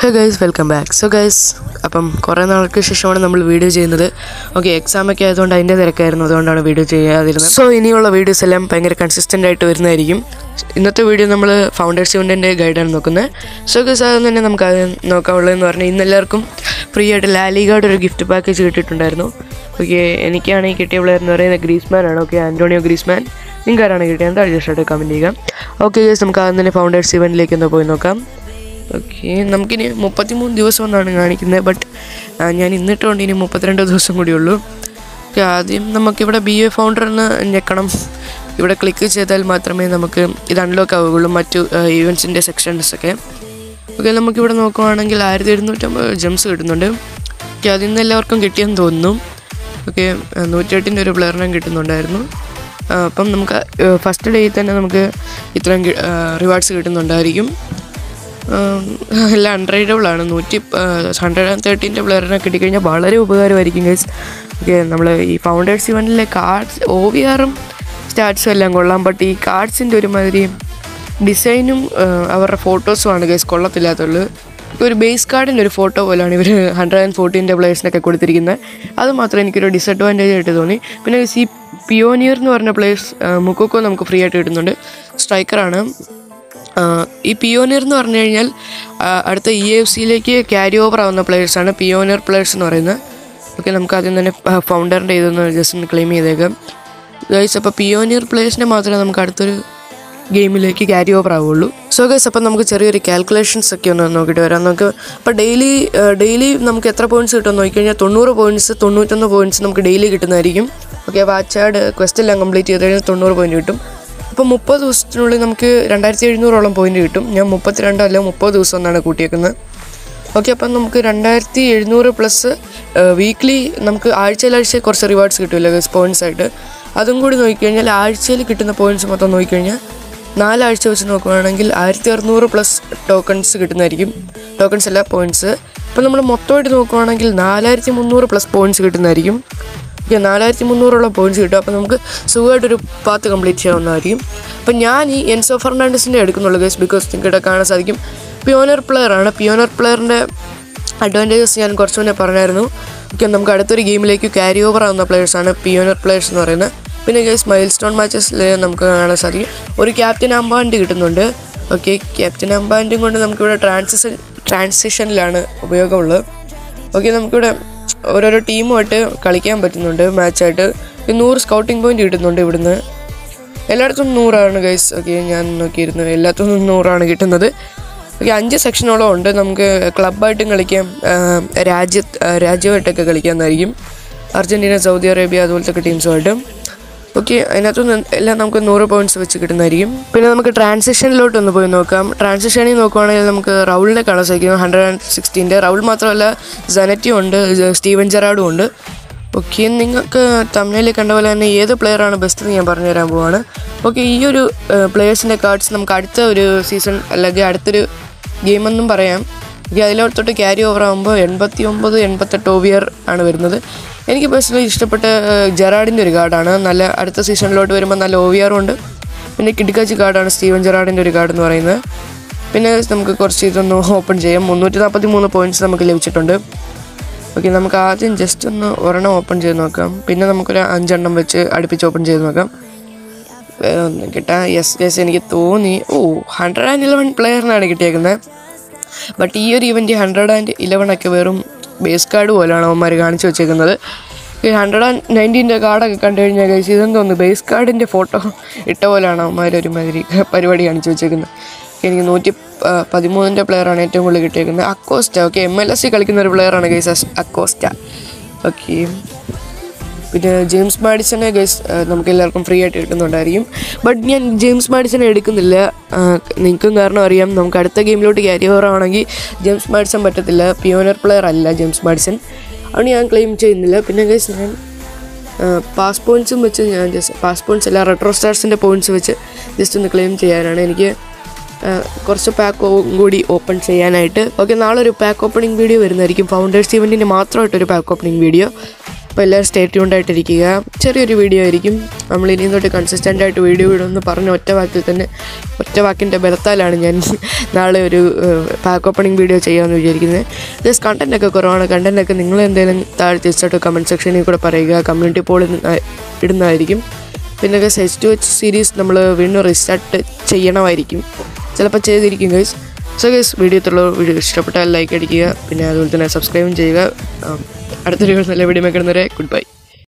ഹേ guys welcome back so guys അപ്പം കുറേ നാൾക്ക് ശേഷമാണ് നമ്മൾ വീഡിയോ ചെയ്യുന്നത് ഓക്കെ എക്സാം ഒക്കെ ആയതുകൊണ്ട് അതിൻ്റെ തിരക്കായിരുന്നു അതുകൊണ്ടാണ് വീഡിയോ ചെയ്യാതിരുന്നത് സോ ഇനിയുള്ള വീഡിയോസ് എല്ലാം ഭയങ്കര കൺസിസ്റ്റൻ്റ് ആയിട്ട് വരുന്നതായിരിക്കും ഇന്നത്തെ വീഡിയോ നമ്മൾ ഫൗണ്ടേഴ്സ് യൂണിൻ്റെ ഗൈഡാണ് നോക്കുന്നത് സോ ഗൈസ് അത് തന്നെ നമുക്ക് അത് നോക്കാനുള്ളതെന്ന് പറഞ്ഞാൽ ഇന്ന് എല്ലാവർക്കും ഫ്രീ ആയിട്ട് ലാലിഗാർഡ് ഒരു ഗിഫ്റ്റ് പാക്കേജ് കിട്ടിയിട്ടുണ്ടായിരുന്നു ഓക്കെ എനിക്കാണ് ഈ കിട്ടിയ പ്ലെയർ എന്ന് പറയുന്നത് ഗ്രീസ്മാൻ ആണ് ഓക്കെ ആൻറ്റോണിയോ ഗ്രീസ്മാൻ നിങ്ങൾക്ക് ആരാണ് കിട്ടിയത് താഴെ ജസ്റ്റ് ആയിട്ട് കമൻറ്റ് ചെയ്യുക ഓക്കെ ഗൈസ് നമുക്ക് ആദ്യം തന്നെ ഫൗണ്ടേഴ്സ് ഇവൻറ്റിലേക്ക് ഒന്ന് പോയി നോക്കാം ഓക്കെ നമുക്കിനി മുപ്പത്തിമൂന്ന് ദിവസം എന്നാണ് കാണിക്കുന്നത് ബട്ട് ഞാൻ ഇന്നിട്ടുണ്ട് ഇനി മുപ്പത്തിരണ്ട് ദിവസം കൂടിയുള്ളൂ ഓക്കെ ആദ്യം നമുക്കിവിടെ ബി എ ഫൗണ്ടർ എന്ന് ഞെക്കണം ഇവിടെ ക്ലിക്ക് ചെയ്താൽ മാത്രമേ നമുക്ക് ഇത് അൺലോക്ക് ആവുകയുള്ളൂ മറ്റു ഈവൻസിൻ്റെ സെക്ഷൻസ് ഒക്കെ ഓക്കെ നമുക്കിവിടെ നോക്കുവാണെങ്കിൽ ആയിരത്തി എഴുന്നൂറ്റമ്പത് ജംസ് കിട്ടുന്നുണ്ട് ഓക്കെ അതിൽ നിന്ന് എല്ലാവർക്കും കിട്ടിയെന്ന് തോന്നുന്നു ഓക്കെ നൂറ്റെട്ടിൻ്റെ ഒരു പ്ലെയറിനെ കിട്ടുന്നുണ്ടായിരുന്നു ആ, അപ്പം നമുക്ക് ഫസ്റ്റ് ഡേയിൽ തന്നെ നമുക്ക് ഇത്രയും റിവാർഡ്സ് കിട്ടുന്നുണ്ടായിരിക്കും ആം, എല്ലാം അൺറൈഡബിൾ ആണ് നൂറ്റി ഹൺഡ്രഡ് ആൻഡ് തേർട്ടീൻ്റെ പ്ലെയറിനെ കിട്ടിക്കഴിഞ്ഞാൽ വളരെ ഉപകാരമായിരിക്കും ഗൈസ് ഓക്കെ നമ്മൾ ഈ ഫൗണ്ടേഴ്സ് ഇവൻറ്റിലെ കാർഡ്സ് ഒ വി ആറും സ്റ്റാറ്റ്സും എല്ലാം കൊള്ളാം ബട്ട് ഈ കാർഡ്സിൻ്റെ ഒരുമാതിരി ഡിസൈനും അവരുടെ ഫോട്ടോസുമാണ് ഗൈസ് കൊള്ളത്തില്ലാത്തുള്ളൂ ഒരു ബേസ് കാർഡിൻ്റെ ഒരു ഫോട്ടോ പോലെയാണ് ഇവർ ഹൺഡ്രഡ് ആൻഡ് ഫോർട്ടീൻ്റെ പ്ലേയേഴ്സിനൊക്കെ കൊടുത്തിരിക്കുന്നത് അത് മാത്രം എനിക്കൊരു ഡിസഡ്വാൻറ്റേജ് ആയിട്ട് തോന്നി പിന്നെ ഈ പിയോനിയർ എന്ന് പറഞ്ഞ പ്ലേയേഴ്സ് മുക്കോക്കോ നമുക്ക് ഫ്രീ ആയിട്ട് കിട്ടുന്നുണ്ട് സ്ട്രൈക്കറാണ് ആഹ് ഈ പിയോനിയർ എന്ന് പറഞ്ഞു കഴിഞ്ഞാൽ ആഹ് അടുത്ത ഇ എഫ് സിയിലേക്ക് ക്യാരി ഓവർ ആവുന്ന പ്ലേയേഴ്സാണ് പിയോനിയർ പ്ലേയേഴ്സ് എന്ന് പറയുന്നത് ഓക്കെ നമുക്ക് ആദ്യം തന്നെ ഫൗണ്ടറിൻ്റെ ഇതൊന്ന് ജസ്റ്റ് ഒന്ന് ക്ലെയിം ചെയ്തേക്കാം ഗൈസ് അപ്പോൾ പിയോനിയർ പ്ലേയേഴ്സിനെ മാത്രമേ നമുക്ക് അടുത്തൊരു ഗെയിമിലേക്ക് ക്യാരി ഓവർ ആവുള്ളൂ സോ ഗൈസ് അപ്പോൾ നമുക്ക് ചെറിയൊരു കാൽക്കുലേഷൻസ് ഒക്കെ ഒന്ന് നോക്കിയിട്ട് വരാം നമുക്ക് അപ്പോൾ ഡെയിലി ഡെയിലി നമുക്ക് എത്ര പോയിന്റ്സ് കിട്ടുമെന്ന് നോക്കിക്കഴിഞ്ഞാൽ തൊണ്ണൂറ് പോയിന്റ്സ് തൊണ്ണൂറ്റൊന്ന് പോയിന്റ്സ് നമുക്ക് ഡെയിലി കിട്ടുന്നതായിരിക്കും ഓക്കെ വാച്ചാഡ് ക്വസ്റ്റ് എല്ലാം കംപ്ലീറ്റ് ചെയ്ത് കഴിഞ്ഞാൽ തൊണ്ണൂറ് പോയിന്റ് കിട്ടും അപ്പോൾ മുപ്പത് ദിവസത്തിനുള്ളിൽ നമുക്ക് രണ്ടായിരത്തി എഴുന്നൂറോളം പോയിന്റ് കിട്ടും ഞാൻ മുപ്പത്തിരണ്ട് അല്ല മുപ്പത് ദിവസം എന്നാണ് കൂട്ടിയേക്കുന്നത് ഓക്കെ അപ്പം നമുക്ക് രണ്ടായിരത്തി എഴുന്നൂറ് പ്ലസ് വീക്ക്ലി നമുക്ക് ആഴ്ചയിൽ ആഴ്ച കുറച്ച് റിവാർഡ്സ് കിട്ടുമല്ലോ പോയിന്റ്സ് ആയിട്ട് അതും കൂടി നോക്കിക്കഴിഞ്ഞാൽ ആഴ്ചയിൽ കിട്ടുന്ന പോയിന്റ്സ് മൊത്തം നോക്കിക്കഴിഞ്ഞാൽ നാലാഴ്ച വെച്ച് നോക്കുകയാണെങ്കിൽ ആയിരത്തി അറുന്നൂറ് പ്ലസ് ടോക്കൺസ് കിട്ടുന്നതായിരിക്കും ടോക്കൺസ് അല്ല പോയിന്റ്സ് ഇപ്പം നമ്മൾ മൊത്തമായിട്ട് നോക്കുകയാണെങ്കിൽ നാലായിരത്തി മുന്നൂറ് പ്ലസ് പോയിന്റ്സ് കിട്ടുന്നതായിരിക്കും ഓക്കെ നാലായിരത്തി മുന്നൂറോളം പോയിന്റ്സ് കിട്ടും അപ്പോൾ നമുക്ക് സുഖമായിട്ടൊരു പാത്ത് കംപ്ലീറ്റ് ചെയ്യാവുന്നതായിരിക്കും അപ്പം ഞാൻ ഈ എൻസോ ഫെർണാണ്ടസിൻ്റെ എടുക്കുന്നുള്ളൂ ഗൈസ് ബിക്കോസ് നിങ്ങൾക്ക് കാണാൻ സാധിക്കും പിയോനർ പ്ലെയർ ആണ് പിയോനർ പ്ലെയറിൻ്റെ അഡ്വാൻറ്റേജസ് ഞാൻ കുറച്ച് മുന്നേ പറഞ്ഞായിരുന്നു ഓക്കെ നമുക്ക് അടുത്തൊരു ഗെയിമിലേക്ക് ക്യാരി ഓവർ ആവുന്ന പ്ലെയേഴ്സാണ് പിയോനർ പ്ലെയേഴ്സ് എന്ന് പറയുന്നത് പിന്നെ ഗൈസ് മൈൽ സ്റ്റോൺ മാച്ചസിൽ നമുക്ക് കാണാൻ സാധിക്കും ഒരു ക്യാപ്റ്റൻ അമ്പാൻഡ് കിട്ടുന്നുണ്ട് ഓക്കെ ക്യാപ്റ്റൻ അമ്പാൻഡും കൊണ്ട് നമുക്കിവിടെ ട്രാൻസിഷൻ ട്രാൻസിഷനിലാണ് ഉപയോഗമുള്ളത് ഓക്കെ നമുക്കിവിടെ ഓരോരോ ടീമുമായിട്ട് കളിക്കാൻ പറ്റുന്നുണ്ട് മാച്ചായിട്ട് ഈ നൂറ് സ്കൗട്ടിംഗ് പോയിന്റ് കിട്ടുന്നുണ്ട് ഇവിടുന്ന് എല്ലായിടത്തും നൂറാണ് ഗൈസ് ഓക്കെ ഞാൻ നോക്കിയിരുന്നു എല്ലാത്തും നൂറാണ് കിട്ടുന്നത് ഓക്കെ അഞ്ച് സെക്ഷനോളം ഉണ്ട് നമുക്ക് ക്ലബ്ബായിട്ടും കളിക്കാം ആ, രാജ്യ ആ, രാജ്യമായിട്ടൊക്കെ കളിക്കാമെന്നായിരിക്കും അർജൻറ്റീന സൗദി അറേബ്യ അതുപോലത്തെ ടീംസുമായിട്ടും ഓക്കെ അതിനകത്തുനിന്ന് എല്ലാം നമുക്ക് നൂറ് പോയിന്റ്സ് വെച്ച് കിട്ടുന്നതായിരിക്കും പിന്നെ നമുക്ക് ട്രാൻസിഷനിലോട്ട് ഒന്ന് പോയി നോക്കാം ട്രാൻസിഷനിൽ നോക്കുവാണെങ്കിൽ നമുക്ക് റൗളിനെ കാണാൻ സാധിക്കും ഹൺഡ്രഡ് ആൻഡ് സിക്സ്റ്റീൻ്റെ റൗൾ മാത്രമല്ല ജനറ്റിയും ഉണ്ട് സ്റ്റീവൻ ജെറാഡും ഉണ്ട് ഓക്കെ നിങ്ങൾക്ക് തമിഴിൽ കണ്ട പോലെ തന്നെ ഏത് പ്ലെയറാണ് ബെസ്റ്റ് എന്ന് ഞാൻ പറഞ്ഞു തരാൻ പോവാണ് ഓക്കെ ഈ ഒരു പ്ലെയേഴ്സിൻ്റെ കാർഡ്സ് നമുക്ക് അടുത്ത ഒരു സീസൺ അല്ലെങ്കിൽ അടുത്തൊരു ഗെയിമെന്നും പറയാം ഓക്കെ അതിലോട്ടോട്ട് ക്യാരി ഓവർ ആകുമ്പോൾ എൺപത്തി ഒമ്പത് എൺപത്തെട്ട് ഓവിയർ ആണ് വരുന്നത് എനിക്ക് പേഴ്സണലി ഇഷ്ടപ്പെട്ട ജെറാഡിൻ്റെ ഒരു കാർഡാണ് നല്ല അടുത്ത സീസണിലോട്ട് വരുമ്പോൾ നല്ല ഓവിയറും ഉണ്ട് പിന്നെ കിടക്കാച്ചി കാർഡാണ് സ്റ്റീവൻ ജെറാഡിൻ്റെ ഒരു കാർഡ് എന്ന് പറയുന്നത് പിന്നെ നമുക്ക് കുറച്ച് ഇതൊന്ന് ഓപ്പൺ ചെയ്യാം മുന്നൂറ്റി നാൽപ്പത്തി മൂന്ന് പോയിൻറ്റ്സ് നമുക്ക് ലഭിച്ചിട്ടുണ്ട് ഓക്കെ നമുക്ക് ആദ്യം ജസ്റ്റ് ഒന്ന് ഒരെണ്ണം ഓപ്പൺ ചെയ്ത് നോക്കാം പിന്നെ നമുക്കൊരു അഞ്ചെണ്ണം വെച്ച് അടുപ്പിച്ച് ഓപ്പൺ ചെയ്ത് നോക്കാം വേറെ ഒന്നും കിട്ടാം യെസ് യെസ് എനിക്ക് തോന്നി ഓ ഹൺഡ്രഡ് ആൻഡ് ഇലവൻ പ്ലെയറിനാണ് കിട്ടിയേക്കുന്നത് ബട്ട് ഈ ഒരു ഇവൻറ്റ് ഹൺഡ്രഡ് ആൻഡ് ഇലവൻ ഒക്കെ വെറും ബേസ് കാർഡ് പോലെയാണ് അവന്മാർ കാണിച്ചു വെച്ചേക്കുന്നത് ഈ ഹൺഡ്രഡ് ആൻഡ് നയൻറ്റീൻ്റെ കാർഡൊക്കെ കണ്ടു കഴിഞ്ഞാൽ കഴിച്ച് ഇതെന്ന് തോന്നുന്നു ബേസ് കാർഡിൻ്റെ ഫോട്ടോ ഇട്ട പോലെയാണ് അവന്മാർ ഒരുമാതിരി പരിപാടി കാണിച്ചു വെച്ചേക്കുന്നത് എനിക്ക് നൂറ്റി പ- പതിമൂന്നിൻ്റെ പ്ലെയറാണ് ഏറ്റവും കൂടുതൽ കിട്ടിയേക്കുന്നത് Acosta okay M L S C കളിക്കുന്ന ഒരു പ്ലെയറാണ് ഗൈസ് അക്കോസ്റ്റ ഓക്കെ പിന്നെ ജെയിംസ് മാഡിസനെ ഗൈസ് നമുക്ക് എല്ലാവർക്കും ഫ്രീ ആയിട്ട് കിട്ടുന്നുണ്ടായിരിക്കും ബട്ട് ഞാൻ ജെയിംസ് മാഡിസനെ എടുക്കുന്നില്ല ആ, നിങ്ങൾക്കും കാരണം അറിയാം നമുക്ക് അടുത്ത ഗെയിമിലോട്ട് ക്യാരി ഓവർ ആണെങ്കിൽ ജെയിംസ് മാഡിസൺ പറ്റത്തില്ല പിയോനർ പ്ലെയർ അല്ല ജെയിംസ് മാഡിസൺ അതുകൊണ്ട് ഞാൻ ക്ലെയിം ചെയ്യുന്നില്ല പിന്നെ ഗൈസ് ഞാൻ പാസ് പോയിൻറ്റ്സും വെച്ച് ഞാൻ ജസ്റ്റ് പാസ് പോയിൻറ്റ്സ് അല്ല റെട്രോ സ്റ്റാർസിൻ്റെ പോയിൻറ്റ്സ് വെച്ച് ജസ്റ്റ് ഒന്ന് ക്ലെയിം ചെയ്യാനാണ് എനിക്ക് ആ, കുറച്ച് പാക്ക് കൂടി ഓപ്പൺ ചെയ്യാനായിട്ട് ഓക്കെ നാളെ ഒരു പാക്ക് ഓപ്പണിംഗ് വീഡിയോ വരുന്നതായിരിക്കും ഫൗണ്ടേഴ്സ് ഇവൻറ്റിന് മാത്രമായിട്ടൊരു പാക്ക് ഓപ്പണിംഗ് വീഡിയോ അപ്പോൾ എല്ലാവരും സ്റ്റേ ട്യൂണ്ടായിട്ടിരിക്കുക ചെറിയൊരു വീഡിയോ ആയിരിക്കും നമ്മൾ ഇനി തൊട്ട് കൺസിസ്റ്റൻ്റ് ആയിട്ട് വീഡിയോ ഇടുമെന്ന് പറഞ്ഞ ഒറ്റ വാക്കിൽ തന്നെ ഒറ്റ വാക്കിൻ്റെ ബലത്താലാണ് ഞാൻ നാളെ ഒരു പാക്ക് ഓപ്പണിംഗ് വീഡിയോ ചെയ്യാമെന്ന് വിചാരിക്കുന്നത് ജസ്റ്റ് കണ്ടൻ്റ് ഒക്കെ കുറവാണ് കണ്ടൻ്റ് ഒക്കെ നിങ്ങൾ എന്തെങ്കിലും താഴെ തീർച്ചയായിട്ടും കമൻറ്റ് സെക്ഷനിൽ കൂടെ പറയുക കമ്മ്യൂണിറ്റി പോൾ ഇടുന്നതായിരിക്കും പിന്നെ guys H to H series നമ്മൾ വീണ്ടും റിസ്റ്റാർട്ട് ചെയ്യണമായിരിക്കും ചിലപ്പോൾ ചെയ്തിരിക്കും ഗൈസ് സോ ഗൈസ് വീഡിയോത്തുള്ള വീഡിയോ ഇഷ്ടപ്പെട്ടാൽ ലൈക്ക് അടിക്കുക പിന്നെ അതുപോലെ തന്നെ സബ്സ്ക്രൈബും ചെയ്യുക ആ, അടുത്തൊരു നല്ല വീഡിയോ വെക്കുന്നവരെ ഗുഡ് ബൈ